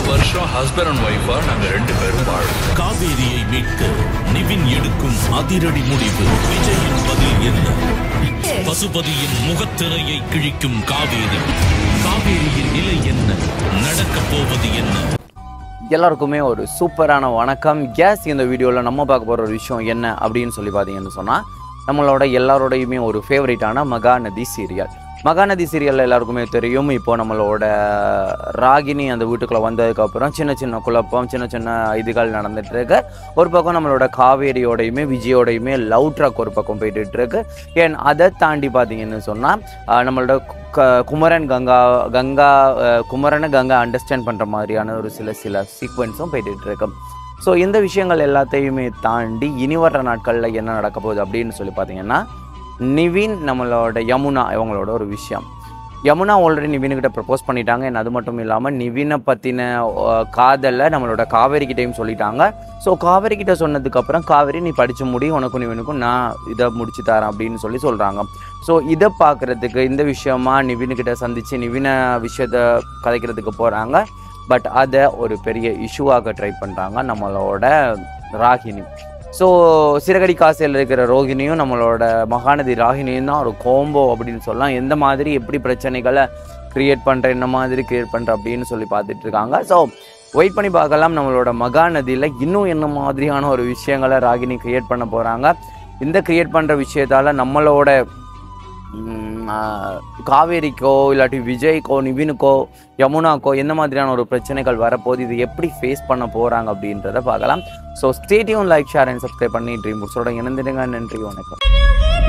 வருஷம் husband and ஒய்ஃபா நாங்க ரெண்டு பேரும் வாழோம் காவேரியை மீட்க நிவின் எடுக்கும் அதிரடி முடிவு விஜயின் பதில் என்ன பசுபதியின் முகத்திரையை கிழிக்கும் காவேரி காவேரியின் நிலை என்ன நடக்கப் போவது என்ன எல்லாருக்குமே ஒரு சூப்பரான வணக்கம் கேஸ் இந்த வீடியோவில் நம்ம பார்க்க போகிற ஒரு விஷயம் என்ன அப்படின்னு சொல்லி பார்த்தீங்கன்னு சொன்னால் நம்மளோட எல்லாரோடையுமே ஒரு ஃபேவரட்டான மகாநதி சீரியல் மகாநதி சீரியல் எல்லாருக்குமே தெரியும் இப்போ நம்மளோட ராகினி அந்த வீட்டுக்குள்ளே வந்ததுக்கப்புறம் சின்ன சின்ன குழப்பம் சின்ன சின்ன இதுகள் நடந்துட்டு இருக்கு ஒரு பக்கம் நம்மளோட காவேரியோடையுமே விஜயோடையுமே லவ் ட்ராக் ஒரு பக்கம் போயிட்டு இருக்கு ஏன் அதை தாண்டி பார்த்தீங்கன்னு சொன்னால் நம்மளோட க- குமரன் கங்கா கங்கா அஹ், குமரனை கங்கா அண்டர்ஸ்டாண்ட் பண்ணுற மாதிரியான ஒரு சில சில சீக்வன்ஸும் போயிட்டு இருக்கு ஸோ இந்த விஷயங்கள் எல்லாத்தையுமே தாண்டி இனி வர்ற நாட்களில் என்ன நடக்க போகுது அப்படின்னு சொல்லி பார்த்தீங்கன்னா நிவின் நம்மளோட யமுனா இவங்களோட ஒரு விஷயம் யமுனா ஆல்ரெடி நிவின்கிட்ட ப்ரப்போஸ் பண்ணிட்டாங்க and அது மட்டும் இல்லாமல் நிவினை பற்றின காதலை நம்மளோட காவேரி கிட்டேயும் சொல்லிட்டாங்க ஸோ காவேரி கிட்ட சொன்னதுக்கப்புறம் காவேரி நீ படித்து முடி உனக்கும் நிவினுக்கும் நான் இதை முடிச்சு தரேன் அப்படின்னு சொல்லி சொல்கிறாங்க ஸோ இதை பார்க்குறதுக்கு இந்த விஷயமா நிவின்கிட்ட சந்தித்து நிவின விஷயத்த கதைக்கிறதுக்கு போகிறாங்க பட் அதை ஒரு பெரிய இஷ்யூவாக ட்ரை பண்ணுறாங்க நம்மளோட ராகினி ஸோ சிறகடி காசில் இருக்கிற ரோகிணியும் நம்மளோட மகாநதி ராகினியும் தான் ஒரு கோம்போ அப்படின்னு சொல்லலாம் எந்த மாதிரி எப்படி பிரச்சனைகளை கிரியேட் பண்ணுற என்ன மாதிரி கிரியேட் பண்ணுற அப்படின்னு சொல்லி பார்த்துட்டு இருக்காங்க ஸோ வெயிட் பண்ணி பார்க்கலாம் நம்மளோட மகாநதியில் இன்னும் என்ன மாதிரியான ஒரு விஷயங்களை ராகினி கிரியேட் பண்ண போகிறாங்க இந்த கிரியேட் பண்ணுற விஷயத்தால் நம்மளோட ம், ஆ, காவேரிக்கோ இல்லாட்டி விஜய்க்கோ நிவினுக்கோ யமுனாக்கோ எந்த மாதிரியான ஒரு பிரச்சனைகள் வரப்போகுது இது எப்படி ஃபேஸ் பண்ண போகிறாங்க அப்படின்றத பார்க்கலாம் so stadium like share and subscribe பண்ணி ட்ரீம் புக்ஸோட இணைந்துடுங்க நன்றி வணக்கம்